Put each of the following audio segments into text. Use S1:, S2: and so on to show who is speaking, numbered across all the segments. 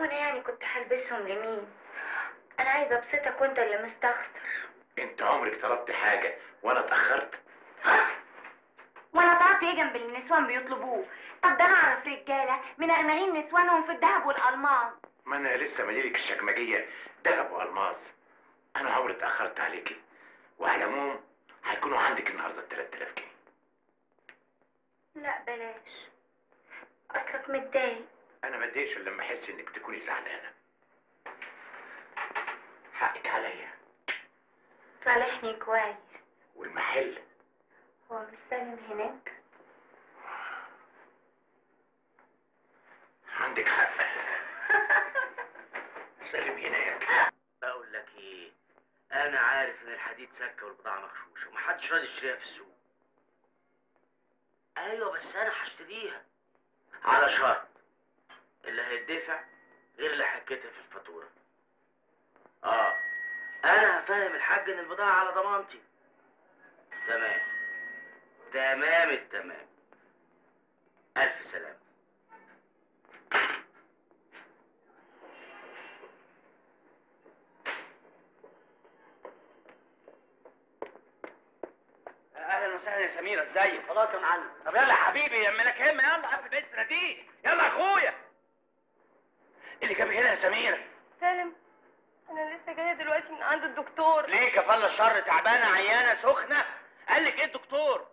S1: وانا يعني كنت هلبسهم لمين انا عايزه ابسطك وانت اللي مستخسر
S2: انت عمرك طلبت حاجه وانا اتاخرت
S1: ها وانا طلبت ايه جنب اللي النسوان بيطلبوه طب ده انا اعرف رجاله منغنغين نسوانهم في الذهب والالماس
S2: ما انا لسه مليلك الشكمجيه ذهب والماس انا عمري اتاخرت عليكي وعلى العموم هيكونوا عندك النهارده 3000 جنيه
S1: لا بلاش اصلك متضايق
S2: انا ما اتضايقش الا لما احس انك تكوني زعلانه حقك عليا
S1: صالحني كويس
S2: والمحل
S1: هو مش سالم هناك
S2: عندك حق سالم هناك
S3: بقول لك ايه انا عارف ان الحديد سكه والبضاعه مغشوشه ومحدش راضي يشتريها في السوق ايوه بس انا هشتريها على شرط اللي هيدفع غير اللي هيتكتب في الفاتوره اه انا هفهم الحاج ان البضاعه على ضمانتي تمام تمام التمام الف سلامه اهلا وسهلا يا سميره ازيك خلاص يا معلم طب يلا يا حبيبي يا ملك همه يلا قبل بيتنا دي يلا يا اخويا إيه اللي جابك هنا يا سميره
S4: سالم انا لسه جايه دلوقتي من عند الدكتور
S3: ليه كفاله الشر تعبانه عيانه سخنه قال لك ايه الدكتور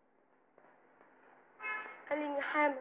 S4: قال لي اني حامل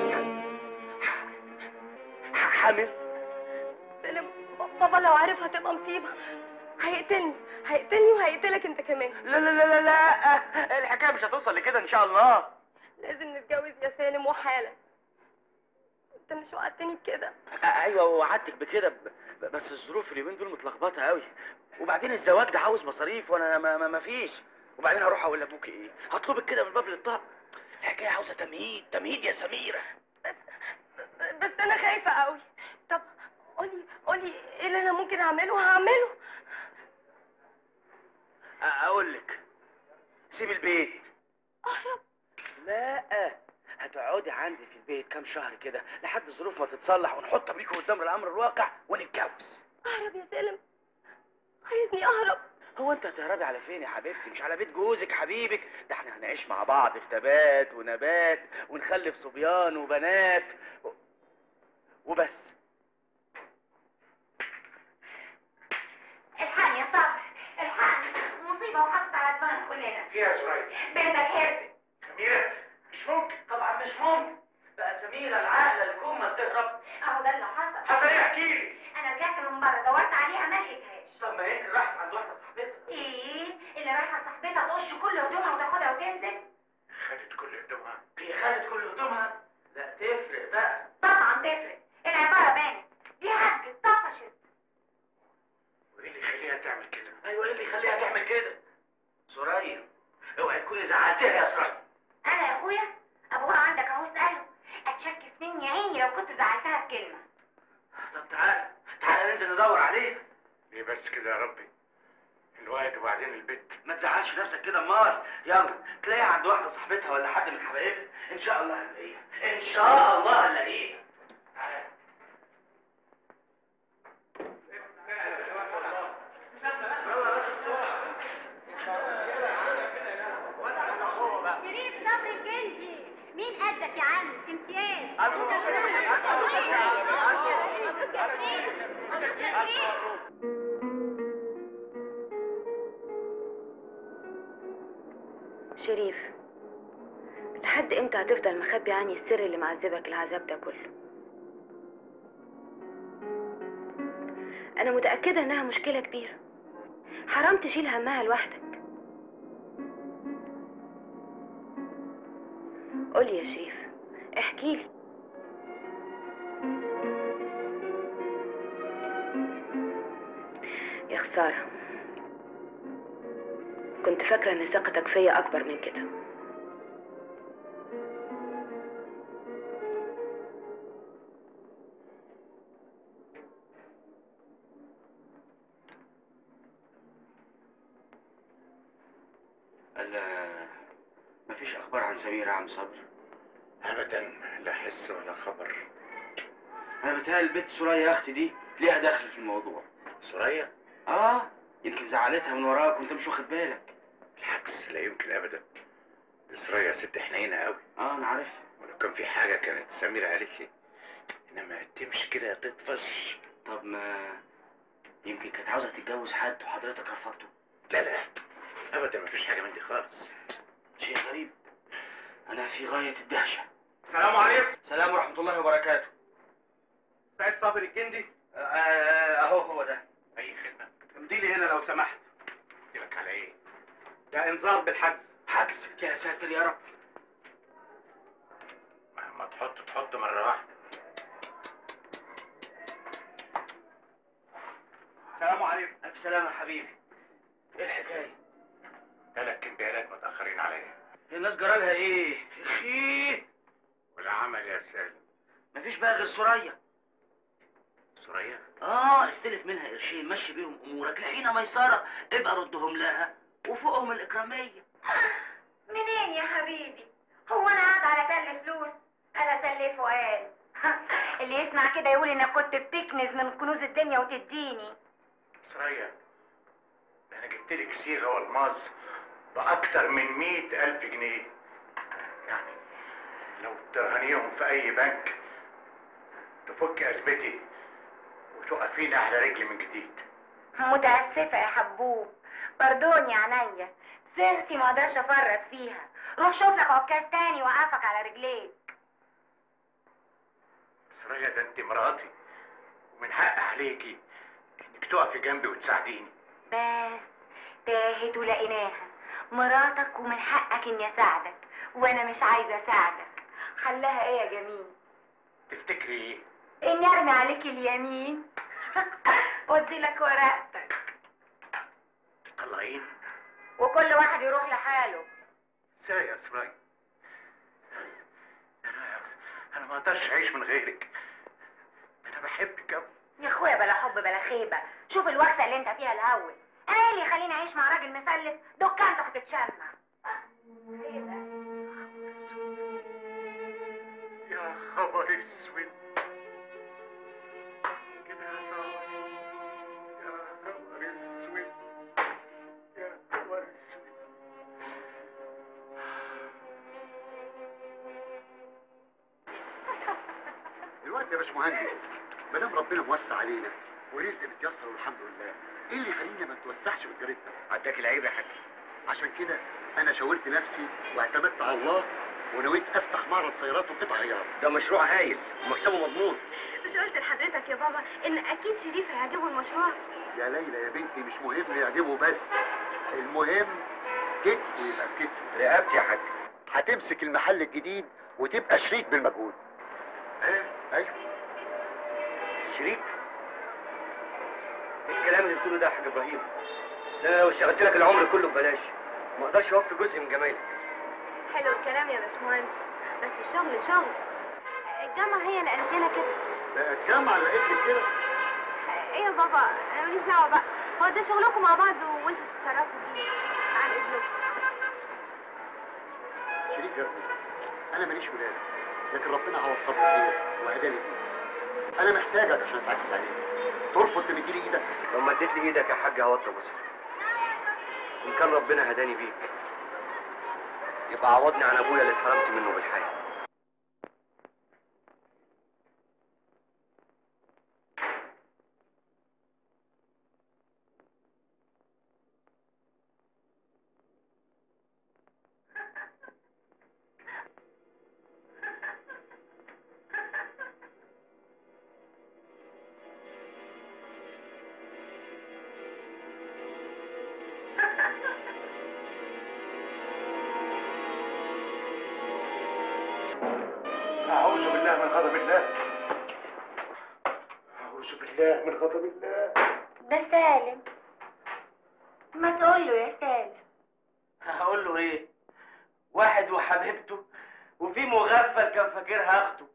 S3: ح- حامل
S4: سالم بابا لو عرف هتبقى مصيبه هيقتلني هيقتلني وهيقتلك انت كمان
S3: لا لا لا لا لا الحكايه مش هتوصل لكده ان شاء الله
S4: لازم نتجوز يا سالم وحالا انت مش وعدتني بكده
S3: ايوه وعدتك بكده ب- ب- بس الظروف اليومين دول متلخبطه قوي وبعدين الزواج ده عاوز مصاريف وانا ما, ما, ما فيش وبعدين هروح اقول لابوك ايه هطلبك كده من باب للطاق الحكايه عاوزه تمهيد تمهيد يا سميره
S4: بس بس انا خايفه قوي طب قولي قولي ايه اللي انا ممكن اعمله هعمله
S3: اقول لك سيب البيت
S4: اهرب
S3: لا هتقعدي عندي في البيت كام شهر كده لحد الظروف ما تتصلح ونحط بيكوا قدام الامر الواقع ونتجوز
S4: اهرب يا سالم عايزني اهرب
S3: هو انت هتهربي على فين يا حبيبتي مش على بيت جوزك حبيبك ده احنا هنعيش مع بعض في تبات ونبات ونخلف صبيان وبنات و... وبس
S1: الحقني يا صبر الحقني مصيبه وحطت على دماغنا كلنا
S2: فيها شويه
S1: بنتك هربت
S2: سميره مش ممكن
S3: طبعا مش ممكن بقى سميرة العاقلة الكم ما تهرب
S1: اهو ده اللي حصل
S2: حصل ايه احكي لي
S1: انا رجعت من بره دورت عليها ما لقيتهاش
S3: طب ما يمكن راحت عند واحدة صاحبتها
S1: ايه اللي رايحه صاحبتها تقش كل هدومها وتاخدها وتنزل
S2: خدت كل هدومها
S3: هي خدت كل هدومها لا تفرق بقى
S1: طبعا تفرق العباره بانت دي هجت طفشت
S2: وايه اللي يخليها تعمل كده
S3: ايوه ايه اللي يخليها تعمل كده سوريا اوعي تكوني زعلتها يا سوريا
S1: انا يا اخويا ابوها عندك اهو اساله اتشك سنين يا عيني لو كنت زعلتها بكلمه
S3: طب تعالى تعالى ننزل ندور عليها
S2: ليه بس كده يا ربي الوقت وبعدين البيت
S3: ما تزعلش نفسك كده امال يلا تلاقيها عند واحده صاحبتها ولا حد من حبايبها ان شاء الله هنلاقيها ان شاء الله هنلاقيها تعالى.
S1: شريف صبري الجندي مين قدك يا عم امتياز
S5: شريف لحد امتى هتفضل مخبي عني السر اللي معذبك العذاب ده كله انا متأكدة انها مشكلة كبيرة حرام تشيل همها لوحدك قولي يا شريف احكيلي يا خسارة كنت فاكرة ان ثقتك فيا اكبر من كده
S3: الا مفيش اخبار عن سمير يا عم صبري
S2: ابدا لا حس ولا خبر
S3: انا بتهيألي البنت سوريا يا اختي دي ليها دخل في الموضوع
S2: سوريا
S3: اه يمكن زعلتها من وراك وانت مش واخد بالك
S2: بالعكس لا يمكن ابدا دي سوريا ست حنينه قوي
S3: اه انا عارف
S2: ولو كان في حاجه كانت سميره قالت لي انما تمشي كده تطفش
S3: طب ما يمكن كانت عاوزه تتجوز حد وحضرتك رفضته
S2: لا لا ابدا ما فيش حاجه من دي خالص
S3: شيء غريب انا في غايه الدهشه
S6: السلام عليكم
S3: السلام ورحمه الله وبركاته
S6: سعيد صابر الجندي
S3: آه، آه، اهو هو ده
S2: اي خدمه
S6: امضي لي هنا لو سمحت
S2: لك على ايه
S6: ده انذار بالحجز
S3: حجز يا ساتر يا رب
S2: ما تحط تحط مره واحده
S6: السلام عليكم
S3: الف سلامه يا حبيبي ايه الحكايه
S2: ثلاث امبارح متاخرين عليا
S3: الناس جرالها ايه اخي
S2: والعمل يا سالم
S3: مفيش بقى غير سوريا
S2: سوريا
S3: اه استلف منها قرشين مشي بيهم امورك لحين ميسره ابقى ردهم لها وفوقهم الاكراميه
S1: منين يا حبيبي هو انا قاعد على تل فلوس انا سلفه قال اللي يسمع كده يقول انك كنت بتكنز من كنوز الدنيا وتديني
S2: سوريا ده انا جبت لك صيغه والماس باكتر من مئة الف جنيه يعني لو ترهنيهم في اي بنك تفك ازمتي وتقفيني على رجلي من جديد
S1: متأسفة يا حبوب بردون يا عينيا سيرتي ما اقدرش افرط فيها روح شوف لك عكاز تاني وقفك على رجليك
S2: سوريا ده انت مراتي ومن حق عليكي انك تقفي جنبي وتساعديني
S1: بس تاهت ولقيناها مراتك ومن حقك اني اساعدك وانا مش عايزه اساعدك خلاها ايه يا جميل
S2: تفتكري ايه
S1: اني ارمي عليك اليمين وادي لك ورقتك
S2: تطلعين
S1: وكل واحد يروح لحاله
S2: ازاي يا سوريا انا انا ما اقدرش اعيش من غيرك انا بحبك قوي
S1: يا اخويا بلا حب بلا خيبه شوف الوكسه اللي انت فيها الاول انا ايه اللي يخليني اعيش مع راجل مفلس دكانته هتتشمع ايه ده
S2: يا خبر اسود كده يا صاحبي يا خبر اسود يا خبر اسود
S7: دلوقتي يا باشمهندس ما دام ربنا موسع علينا ورزق متيسر والحمد لله ايه اللي يخلينا ما نتوسعش بتجارتنا
S2: عداك العيب يا حاج
S7: عشان كده انا شاورت نفسي واعتمدت على الله ونويت افتح معرض سيارات وقطع غيار
S3: ده مشروع هايل ومكسبه مضمون
S5: مش قلت لحضرتك يا بابا ان اكيد شريف هيعجبه المشروع
S7: يا ليلى يا بنتي مش مهم يعجبه بس المهم كتف يبقى بكتف
S3: رقبتي يا حاج
S7: هتمسك المحل الجديد وتبقى شريك بالمجهود
S2: ايه
S7: ايوه
S3: شريك إيه الكلام اللي بتقوله ده يا حاج ابراهيم ده انا لو اشتغلت لك العمر كله ببلاش ما اقدرش اوفي جزء من جمايلك
S5: حلو الكلام يا باشمهندس بس الشغل شغل الجامعة هي اللي قالت لنا كده
S7: بقى الجامعه اللي قالت لك كده
S5: ايه يا بابا انا ماليش دعوة بقى هو ده شغلكم مع بعض وانتوا تتصرفوا فيه عن اذنكم
S7: شريك يا ابني انا ماليش ولاد لكن ربنا هوصله خير وهداني فيه انا محتاجك عشان اتعكس عليك ترفض تمد لي ايدك
S3: لو مديت لي ايدك يا حاج هوطى بصر ان كان ربنا هداني بيك يبقى عوضني عن ابويا اللي اتحرمت منه بالحياه
S2: أعوذ بالله من غضب الله أعوذ بالله من غضب الله
S1: ده سالم ما تقول له يا سالم
S3: هقول له ايه واحد وحبيبته وفي مغفل كان فاكرها اخته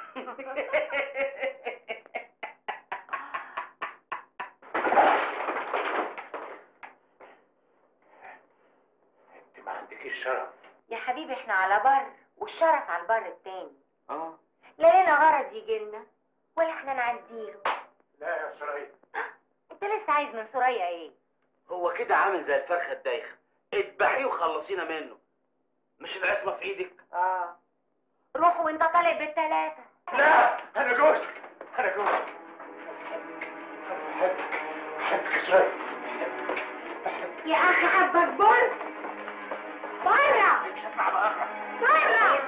S2: أنت ما عندكيش شرف
S1: يا حبيبي احنا على بر والشرف على البر التاني
S3: اه
S1: لا لنا غرض يجي لنا ولا ولا احنا نعديله
S2: لا يا سرايا
S1: انت لسه عايز من سوريا ايه
S3: هو كده عامل زي الفرخه الدايخه اذبحيه وخلصينا منه مش العصمه في ايدك
S1: اه روح وانت طالع بالتلاتة
S2: لا انا جوزك انا جوزك انا بحبك بحبك يا سرايا
S1: يا اخي حبك بص بره
S2: مش هطلع بره
S1: بره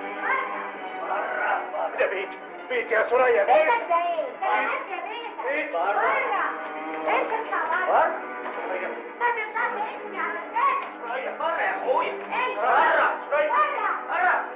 S2: ده بيتي بيتي يا سرايا
S1: بيتك
S2: بيتي
S1: ده ايه؟ ده عندي بيتك
S2: بيت.
S1: بره امشي اطلع بره
S2: سرايا
S1: ما تنساش اسمي على الناس
S2: سرايا
S3: بره يا اخويا
S1: امشي
S3: بره
S2: سرايا
S1: بره
S3: بره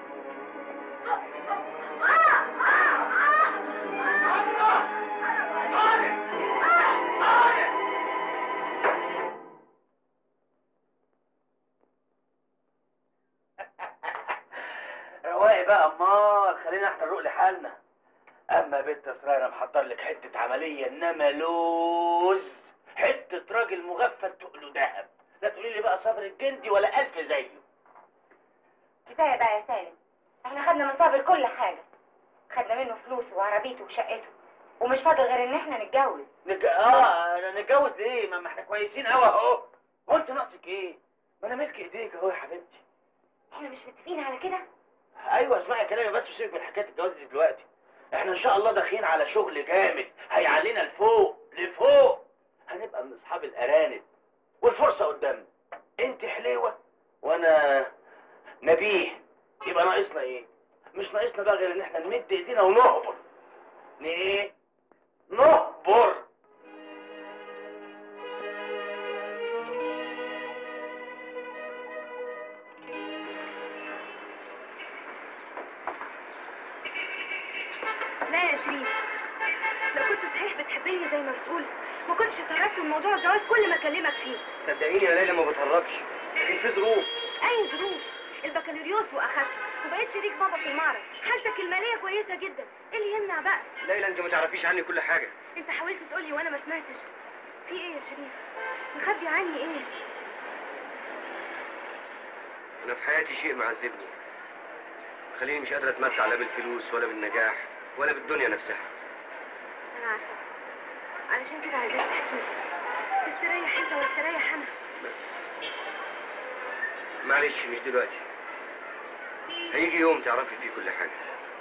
S3: رواقي بقى امال خلينا احنا نروق لحالنا اما بنت اسرائيل انا محضر لك حته عمليه انما لوز حته راجل مغفل تقله دهب لا تقولي لي بقى صبر الجندي ولا الف زيه
S1: كفايه بقى يا سالم احنا خدنا من صابر كل حاجه خدنا منه فلوسه وعربيته وشقته ومش فاضل غير ان احنا نتجوز
S3: نج... اه أنا نتجوز ليه ما ما احنا كويسين قوي اهو هو انت ناقصك ايه ما انا ملك ايديك اهو يا حبيبتي
S1: احنا مش متفقين على كده
S3: ايوه اسمعي كلامي بس وسيبك من حكايه الجواز دي دلوقتي احنا ان شاء الله داخلين على شغل جامد هيعلينا لفوق لفوق هنبقى من اصحاب الارانب والفرصه قدامنا انت حليوه وانا نبيه يبقى ناقصنا ايه مش ناقصنا بقى غير ان احنا نمد ايدينا ونهبر ن- ايه نهبر
S5: لا يا شريف لو كنت صحيح بتحبني زي ما بتقول ما كنتش تركت من موضوع الجواز كل ما اكلمك فيه
S6: صدقيني يا ليلى ما بتهربش لكن في ظروف
S5: اي ظروف البكالوريوس واخدته وبقيت شريك بابا في المعرض حالتك الماليه كويسه جدا ايه اللي يمنع بقى
S6: ليلى انت ما تعرفيش عني كل حاجه
S5: انت حاولت تقولي وانا ما سمعتش في ايه يا شريف مخبي عني ايه
S6: انا في حياتي شيء معذبني خليني مش قادر اتمتع لا بالفلوس ولا بالنجاح ولا بالدنيا نفسها
S5: انا عارفه علشان كده عايزاك تحكي لي تستريح انت واستريح انا
S6: معلش مش دلوقتي هيجي يوم تعرفي فيه كل حاجه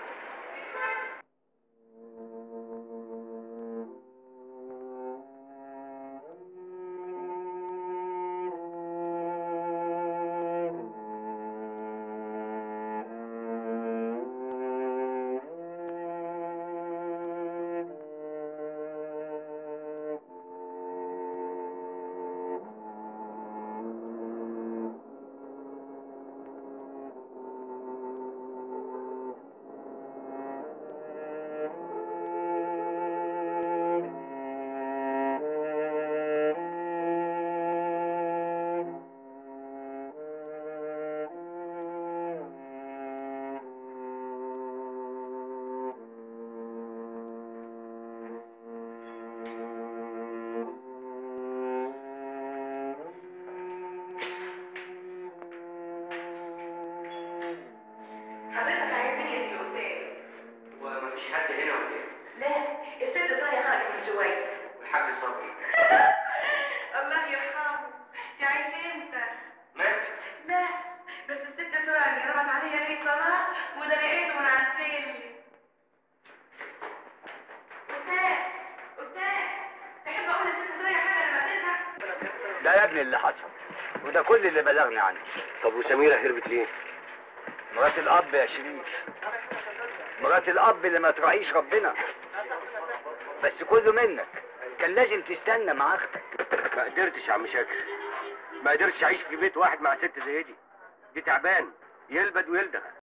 S4: حضرتك عايزين ايه يا استاذ؟
S6: ومفيش حد هنا ولا ايه؟
S4: لا الست صاية خالص من شوية
S6: والحاج صبري
S4: الله يرحمه تعيش انت
S6: مات
S4: لا بس الست سوريا رمت عليا ليل صلاة وده لقيته من على السلم استاذ استاذ تحب اقول للست سوريا حاجة لما تزهق؟
S8: ده يا ابني اللي حصل وده كل اللي بلغني عنه
S6: طب وسميره هربت ليه؟
S8: مرات الاب يا شريف مرات الاب اللي ما تراعيش ربنا بس كله منك كان لازم تستنى مع اختك
S6: ما قدرتش يا عم شاكر ما قدرتش اعيش في بيت واحد مع ست زي دي دي تعبان يلبد ويلدغ